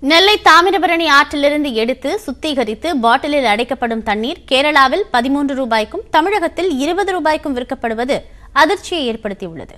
நெல்லை தாமிரபரணி ஆற்றிலிருந்து எடுத்து சுத்திகரித்து பாட்டிலில் அடைக்கப்படும் தண்ணீர் கேரளாவில் பதிமூன்று ரூபாய்க்கும் தமிழகத்தில் இருபது ரூபாய்க்கும் விற்கப்படுவது அதிர்ச்சியை ஏற்படுத்தியுள்ளது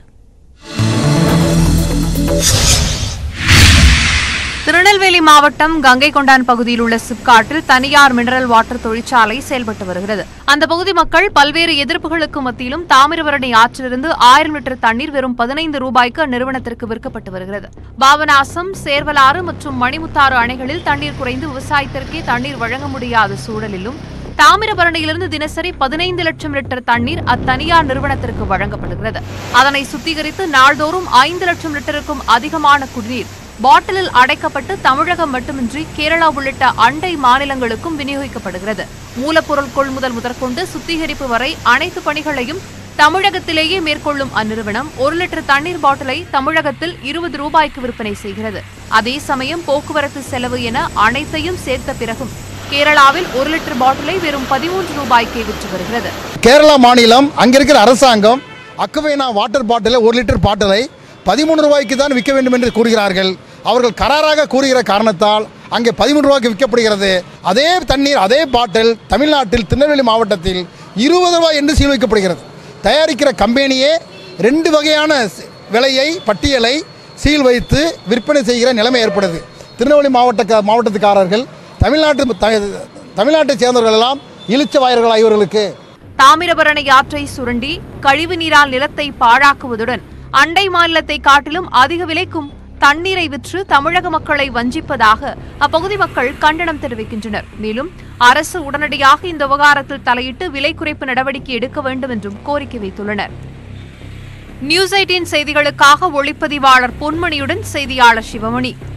திருநெல்வேலி மாவட்டம் கங்கை கொண்டான் பகுதியில் உள்ள சிப்காட்டில் தனியார் மினரல் வாட்டர் தொழிற்சாலை செயல்பட்டு வருகிறது அந்த பகுதி மக்கள் பல்வேறு எதிர்ப்புகளுக்கு மத்தியிலும் தாமிரபரணி ஆற்றிலிருந்து ஆயிரம் லிட்டர் தண்ணீர் வெறும் பதினைந்து ரூபாய்க்கு அந்நிறுவனத்திற்கு விற்கப்பட்டு வருகிறது பாபநாசம் சேர்வலாறு மற்றும் மணிமுத்தாறு அணைகளில் தண்ணீர் குறைந்து விவசாயத்திற்கே தண்ணீர் வழங்க முடியாத சூழலிலும் தாமிரபரணியிலிருந்து தினசரி பதினைந்து லட்சம் லிட்டர் தண்ணீர் அத்தனியார் நிறுவனத்திற்கு வழங்கப்படுகிறது அதனை சுத்திகரித்து நாள்தோறும் ஐந்து லட்சம் லிட்டருக்கும் அதிகமான குடிநீர் பாட்டிலில் அடைக்கப்பட்டு தமிழகம் மட்டுமின்றி கேரளா உள்ளிட்ட அண்டை மாநிலங்களுக்கும் விநியோகிக்கப்படுகிறது மூலப்பொருள் கொள்முதல் முதற்கொண்டு சுத்திகரிப்பு வரை அனைத்து பணிகளையும் தமிழகத்திலேயே மேற்கொள்ளும் அந்நிறுவனம் ஒரு லிட்டர் தண்ணீர் பாட்டிலை தமிழகத்தில் இருபது ரூபாய்க்கு விற்பனை செய்கிறது அதே சமயம் போக்குவரத்து செலவு என அனைத்தையும் சேர்த்த பிறகும் கேரளாவில் ஒரு லிட்டர் பாட்டிலை வெறும் பதிமூன்று ரூபாய்க்கே விற்று வருகிறது கேரளா மாநிலம் அங்கே இருக்கிற அரசாங்கம் அக்குவைனா வாட்டர் பாட்டிலை ஒரு லிட்டர் பாட்டிலை பதிமூணு ரூபாய்க்கு தான் விற்க வேண்டும் என்று கூறுகிறார்கள் அவர்கள் கராராக கூறுகிற காரணத்தால் அங்கே பதிமூணு ரூபாய்க்கு விற்கப்படுகிறது அதே தண்ணீர் அதே பாட்டில் தமிழ்நாட்டில் திருநெல்வேலி மாவட்டத்தில் இருபது ரூபாய் என்று சீல் வைக்கப்படுகிறது தயாரிக்கிற கம்பெனியே ரெண்டு வகையான ஸ்- விலையை பட்டியலை சீல் வைத்து விற்பனை செய்கிற நிலைமை ஏற்படுது திருநெல்வேலி மாவட்ட மாவட்டத்துக்காரர்கள் தமிழ்நாட்டு த- தமிழ்நாட்டைச் சேர்ந்தவர்கள் எல்லாம் இழிச்ச வாயர்களா இவர்களுக்கு தாமிரபரணி ஆற்றை சுரண்டி கழிவு நீரால் நிலத்தை பாழாக்குவதுடன் அண்டை மாநிலத்தை காட்டிலும் அதிக விலைக்கும் தண்ணீரை விற்று தமிழக மக்களை வஞ்சிப்பதாக அப்பகுதி மக்கள் கண்டனம் தெரிவிக்கின்றனர் மேலும் அரசு உடனடியாக இந்த விவகாரத்தில் தலையிட்டு விலை குறைப்பு நடவடிக்கை எடுக்க வேண்டும் என்றும் கோரிக்கை வைத்துள்ளனர் நியூஸ் எயிட்டின் செய்திகளுக்காக ஒளிப்பதிவாளர் பொன்மணியுடன் செய்தியாளர் சிவமணி